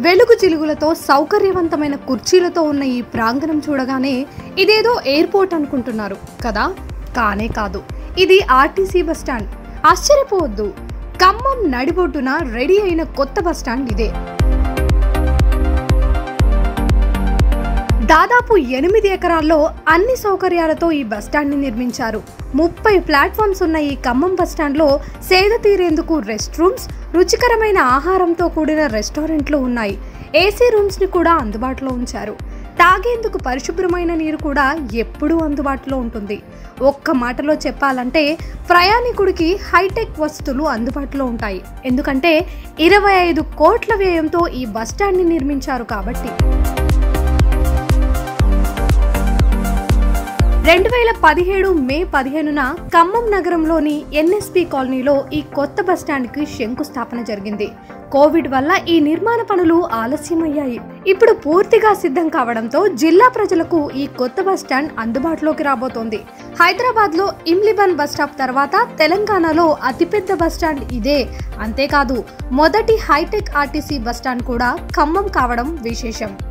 వెలుగు చిలుగులతో సౌకర్యవంతమైన కుర్చీలతో ఉన్న ఈ ప్రాంగణం చూడగానే ఇదేదో ఎయిర్పోర్ట్ అనుకుంటున్నారు కదా కానే కాదు ఇది ఆర్టీసీ బస్టాండ్ ఆశ్చర్యపోవద్దు ఖమ్మం నడిబొడ్డున రెడీ అయిన కొత్త బస్టాండ్ ఇదే దాదాపు ఎనిమిది ఎకరాల్లో అన్ని సౌకర్యాలతో ఈ బస్టాండ్ని నిర్మించారు ముప్పై ప్లాట్ఫామ్స్ ఉన్న ఈ ఖమ్మం బస్టాండ్లో సేద తీరేందుకు రెస్ట్ రూమ్స్ రుచికరమైన ఆహారంతో కూడిన రెస్టారెంట్లు ఉన్నాయి ఏసీ రూమ్స్ని కూడా అందుబాటులో ఉంచారు తాగేందుకు పరిశుభ్రమైన నీరు కూడా ఎప్పుడూ అందుబాటులో ఉంటుంది ఒక్క మాటలో చెప్పాలంటే ప్రయాణికుడికి హైటెక్ వసతులు అందుబాటులో ఉంటాయి ఎందుకంటే ఇరవై ఐదు కోట్ల వ్యయంతో ఈ బస్టాండ్ని నిర్మించారు కాబట్టి రెండు వేల పదిహేడు మే పదిహేనున ఖమ్మం నగరంలోని ఎన్ఎస్పి కాలనీలో ఈ కొత్త బస్టాండ్కి శంకుస్థాపన జరిగింది కోవిడ్ వల్ల ఈ నిర్మాణ పనులు ఆలస్యమయ్యాయి ఇప్పుడు పూర్తిగా సిద్ధం కావడంతో జిల్లా ప్రజలకు ఈ కొత్త బస్టాండ్ అందుబాటులోకి రాబోతోంది హైదరాబాద్ లో ఇమ్లిబన్ బస్ స్టాప్ తర్వాత తెలంగాణలో అతిపెద్ద బస్టాండ్ ఇదే అంతేకాదు మొదటి హైటెక్ ఆర్టీసీ బస్టాండ్ కూడా ఖమ్మం కావడం విశేషం